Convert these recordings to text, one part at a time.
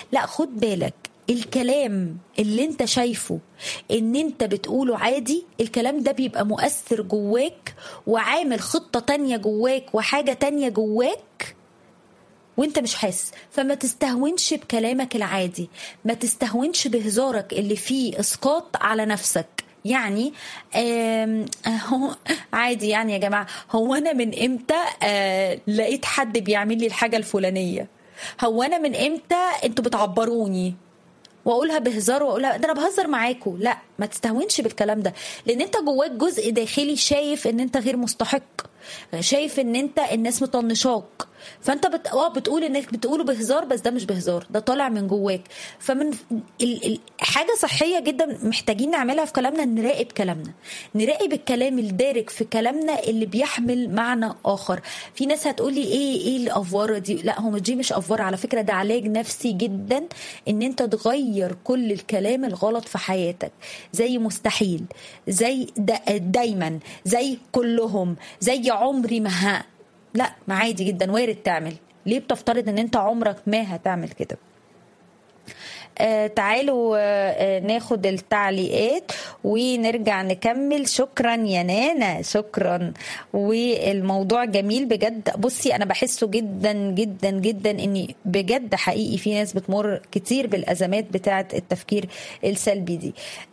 لا خد بالك الكلام اللي انت شايفه ان انت بتقوله عادي الكلام ده بيبقى مؤثر جواك وعامل خطة تانية جواك وحاجة تانية جواك وانت مش حاسس فما تستهونش بكلامك العادي ما تستهونش بهزارك اللي فيه اسقاط على نفسك يعني هو عادي يعني يا جماعه هو انا من امتى آه لقيت حد بيعمل لي الحاجه الفلانيه هو انا من امتى انتوا بتعبروني واقولها بهزار واقولها ده انا بهزر معاكم لا ما تستهونش بالكلام ده لان انت جواك جزء داخلي شايف ان انت غير مستحق شايف ان انت الناس مطنشاك فانت بت... اه بتقول انك بتقوله بهزار بس ده مش بهزار ده طالع من جواك فمن ال... ال... حاجه صحيه جدا محتاجين نعملها في كلامنا نراقب كلامنا نراقب الكلام الدارج في كلامنا اللي بيحمل معنى اخر في ناس هتقولي ايه ايه الافواره دي لا هو دي مش افواره على فكره ده علاج نفسي جدا ان انت تغير كل الكلام الغلط في حياتك زي مستحيل زي دا... دايما زي كلهم زي عمري ما ها لا ما عادي جدا وارد تعمل ليه بتفترض ان انت عمرك ما هتعمل كده آه تعالوا آه ناخد التعليقات ونرجع نكمل شكرا يا نانا شكرا والموضوع جميل بجد بصي انا بحسه جدا جدا جدا اني بجد حقيقي في ناس بتمر كتير بالازمات بتاعه التفكير السلبي دي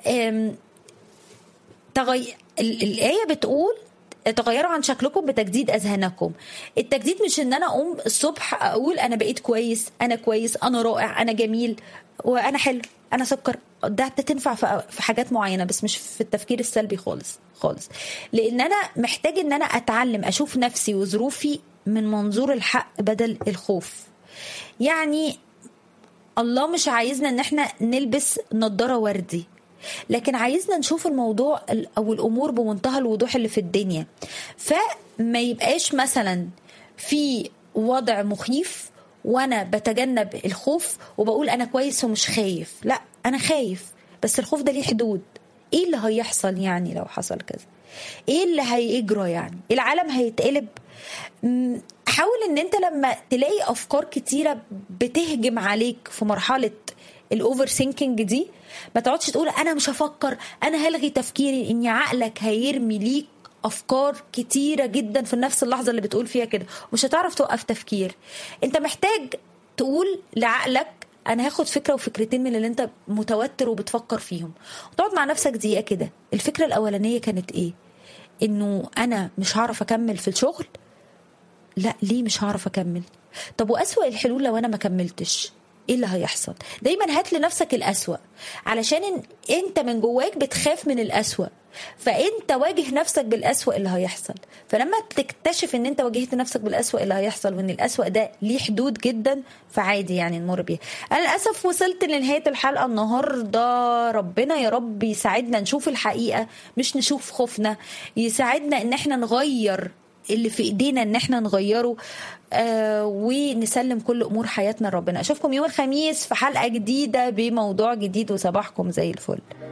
تغي... الايه بتقول تغيروا عن شكلكم بتجديد اذهانكم التجديد مش ان انا اقوم الصبح اقول انا بقيت كويس انا كويس انا رائع انا جميل وانا حلو انا سكر ده تنفع في حاجات معينه بس مش في التفكير السلبي خالص خالص لان انا محتاج ان انا اتعلم اشوف نفسي وظروفي من منظور الحق بدل الخوف يعني الله مش عايزنا ان احنا نلبس نضاره وردي لكن عايزنا نشوف الموضوع او الامور بمنتهى الوضوح اللي في الدنيا فما يبقاش مثلا في وضع مخيف وانا بتجنب الخوف وبقول انا كويس ومش خايف لا انا خايف بس الخوف ده ليه حدود ايه اللي هيحصل يعني لو حصل كذا ايه اللي هيجرى يعني العالم هيتقلب حاول ان انت لما تلاقي افكار كتيره بتهجم عليك في مرحله الاوفر ثينكينج دي ما تقعدش تقول انا مش هفكر انا هلغي تفكيري ان عقلك هيرمي ليك افكار كتيره جدا في نفس اللحظه اللي بتقول فيها كده مش هتعرف توقف تفكير انت محتاج تقول لعقلك انا هاخد فكره وفكرتين من اللي انت متوتر وبتفكر فيهم وتقعد مع نفسك دقيقه كده الفكره الاولانيه كانت ايه انه انا مش هعرف اكمل في الشغل لا ليه مش هعرف اكمل طب واسوا الحلول لو انا ما كملتش ايه اللي هيحصل دايما هات لنفسك الاسوا علشان انت من جواك بتخاف من الاسوا فانت واجه نفسك بالاسوا اللي هيحصل فلما تكتشف ان انت واجهت نفسك بالاسوا اللي هيحصل وان الاسوا ده ليه حدود جدا فعادي يعني نمر بيها انا للاسف وصلت لنهايه الحلقه النهارده ربنا يا رب يساعدنا نشوف الحقيقه مش نشوف خوفنا يساعدنا ان احنا نغير اللي في ايدينا ان احنا نغيره آه ونسلم كل امور حياتنا لربنا اشوفكم يوم الخميس في حلقه جديده بموضوع جديد وصباحكم زي الفل